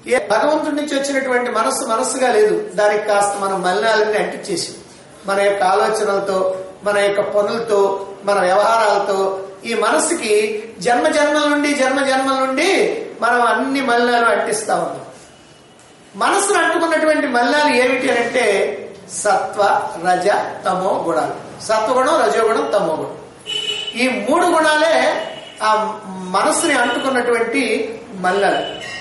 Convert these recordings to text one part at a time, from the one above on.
ఏ భగవంతుడి నుంచి వచ్చినటువంటి మనస్సు మనస్సుగా లేదు దానికి కాస్త మనం మలినాలన్నీ అంటించేసి మన యొక్క ఆలోచనలతో మన యొక్క పనులతో మన వ్యవహారాలతో ఈ మనస్సుకి జన్మ జన్మల నుండి జన్మ జన్మల నుండి మనం అన్ని మలినాలు అంటిస్తా ఉన్నాం మనస్సును అంటుకున్నటువంటి మలినాలు ఏమిటి అని అంటే సత్వ రజ తమో గుణాలు సత్వగుణం రజోగుణం తమో గుణం ఈ మూడు గుణాలే ఆ మనస్సుని అంటుకున్నటువంటి మలినాలు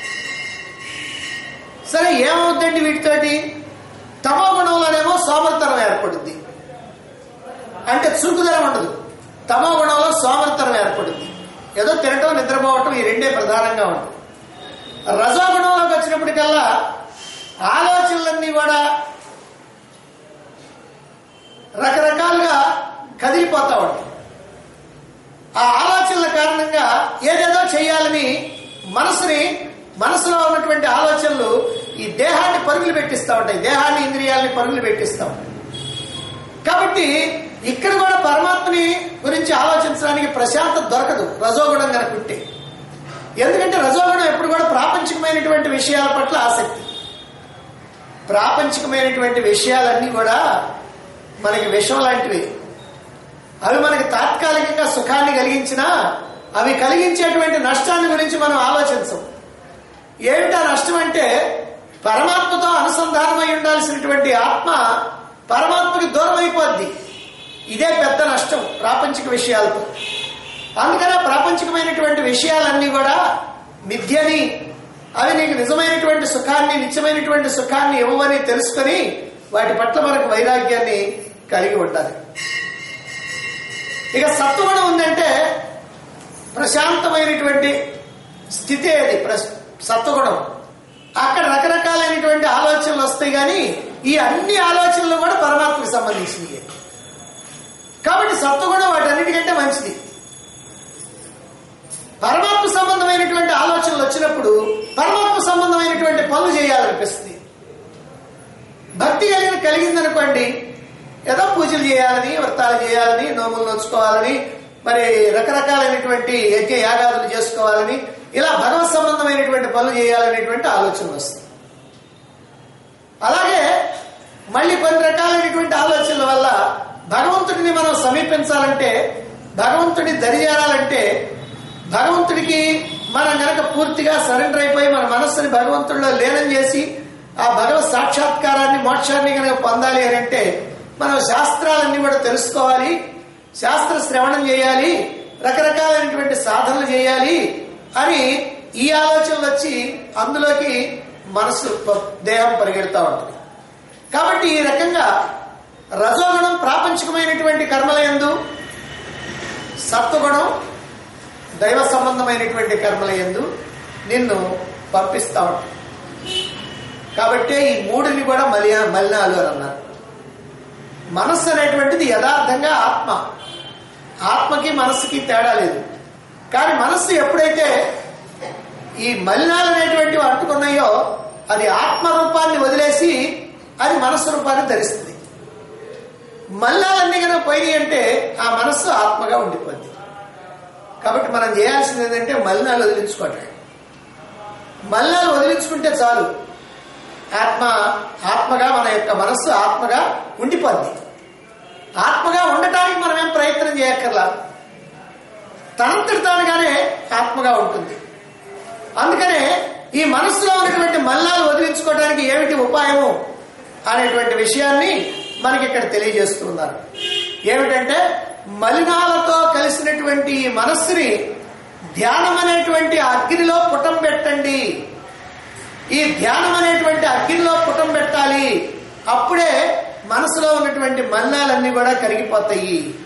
సరే ఏమవుద్దండి వీటితోటి తమో గుణంలోనేమో సోమర్తనం ఏర్పడుద్ది అంటే చురుకుదనం ఉండదు తమో గుణంలో సోమర్తనం ఏర్పడుద్ది ఏదో తినటం నిద్రపోవటం ఈ రెండే ప్రధానంగా ఉంటుంది రజోగుణంలోకి వచ్చినప్పటికల్లా ఆలోచనలన్నీ కూడా రకరకాలుగా కదిలిపోతా ఉంటాయి ఆ ఆలోచనల కారణంగా ఏదేదో చేయాలని మనసుని మనసులో ఉన్నటువంటి ఆలోచనలు ఈ దేహాన్ని పరుగులు పెట్టిస్తూ ఉంటాయి దేహాన్ని ఇంద్రియాలని పరుగులు పెట్టిస్తూ ఉంటాయి కాబట్టి ఇక్కడ కూడా పరమాత్మని గురించి ఆలోచించడానికి ప్రశాంతత దొరకదు రజోగుణం కనుకుంటే ఎందుకంటే రజోగుణం ఎప్పుడు కూడా ప్రాపంచికమైనటువంటి విషయాల పట్ల ఆసక్తి ప్రాపంచికమైనటువంటి విషయాలన్నీ కూడా మనకి విషం లాంటివి అవి మనకి తాత్కాలికంగా సుఖాన్ని కలిగించినా అవి కలిగించేటువంటి నష్టాన్ని గురించి మనం ఆలోచించం ఏమిటా నష్టం అంటే పరమాత్మతో అనుసంధానమై ఉండాల్సినటువంటి ఆత్మ పరమాత్మకి దూరం అయిపోద్ది ఇదే పెద్ద నష్టం ప్రాపంచిక విషయాలతో అందుకనే ప్రాపంచికమైనటువంటి విషయాలన్నీ కూడా మిథ్యని అవి నీకు నిజమైనటువంటి సుఖాన్ని నిత్యమైనటువంటి సుఖాన్ని ఇవ్వవని తెలుసుకొని వాటి పట్ల మనకు వైరాగ్యాన్ని కలిగి ఉండాలి ఇక సత్వగుణం ఉందంటే ప్రశాంతమైనటువంటి స్థితి అది ప్రశ్- సత్వగుణం అక్కడ రకరకాలైనటువంటి ఆలోచనలు వస్తాయి కానీ ఈ అన్ని ఆలోచనలు కూడా పరమాత్మకి సంబంధించినవి కాబట్టి సత్వగుణం వాటన్నిటికంటే మంచిది పరమాత్మ సంబంధమైనటువంటి ఆలోచనలు వచ్చినప్పుడు పరమాత్మ సంబంధమైనటువంటి పనులు చేయాలనిపిస్తుంది భక్తి కలిగిన కలిగిందనుకోండి ఏదో పూజలు చేయాలని వ్రతాలు చేయాలని నోములు నోచుకోవాలని మరి రకరకాలైనటువంటి యజ్ఞ యాగాదులు చేసుకోవాలని ఇలా భగవత్ సంబంధమైనటువంటి పనులు చేయాలనేటువంటి ఆలోచన వస్తుంది అలాగే మళ్ళీ కొన్ని రకాలైనటువంటి ఆలోచనల వల్ల భగవంతుడిని మనం సమీపించాలంటే భగవంతుడి దరిచేరాలంటే భగవంతుడికి మనం గనక పూర్తిగా సరెండర్ అయిపోయి మన మనస్సుని భగవంతుడిలో లీనం చేసి ఆ భగవత్ సాక్షాత్కారాన్ని మోక్షాన్ని కనుక పొందాలి అని అంటే మనం శాస్త్రాలన్నీ కూడా తెలుసుకోవాలి శాస్త్ర శ్రవణం చేయాలి రకరకాలైనటువంటి సాధనలు చేయాలి అని ఈ ఆలోచనలు వచ్చి అందులోకి మనసు ప- దేహం పరిగెడతా ఉంటుంది కాబట్టి ఈ రకంగా రజోగుణం ప్రాపంచికమైనటువంటి కర్మల యందు సత్వగుణం దైవ సంబంధమైనటువంటి కర్మల యందు నిన్ను పంపిస్తా ఉంటుంది కాబట్టి ఈ మూడుని కూడా మలియా మలినాలు అని అన్నారు మనస్సు అనేటువంటిది యథార్థంగా ఆత్మ ఆత్మకి మనస్సుకి తేడా లేదు కానీ మనస్సు ఎప్పుడైతే ఈ మలినాలు అనేటువంటివి అంటుకున్నాయో అది ఆత్మ రూపాన్ని వదిలేసి అది మనస్సు రూపాన్ని ధరిస్తుంది మలినాలన్నీ కనుక పోయినాయి అంటే ఆ మనస్సు ఆత్మగా ఉండిపోద్ది కాబట్టి మనం చేయాల్సింది ఏంటంటే మలినాలు వదిలించుకోవటం మలినాలు వదిలించుకుంటే చాలు ఆత్మ ఆత్మగా మన యొక్క మనస్సు ఆత్మగా ఉండిపోద్ది ఆత్మగా ఉండటానికి మనం ఏం ప్రయత్నం చేయక్కర్లా తనంతటి తానుగానే ఆత్మగా ఉంటుంది అందుకనే ఈ మనస్సులో ఉన్నటువంటి మల్లాలు వదిలించుకోవడానికి ఏమిటి ఉపాయము అనేటువంటి విషయాన్ని మనకి ఇక్కడ తెలియజేస్తున్నారు ఏమిటంటే మలినాలతో కలిసినటువంటి ఈ మనస్సుని ధ్యానం అనేటువంటి అగ్నిలో పుటం పెట్టండి ఈ ధ్యానం అనేటువంటి అగ్నిలో పుటం పెట్టాలి అప్పుడే మనసులో ఉన్నటువంటి మలినాలన్నీ కూడా కరిగిపోతాయి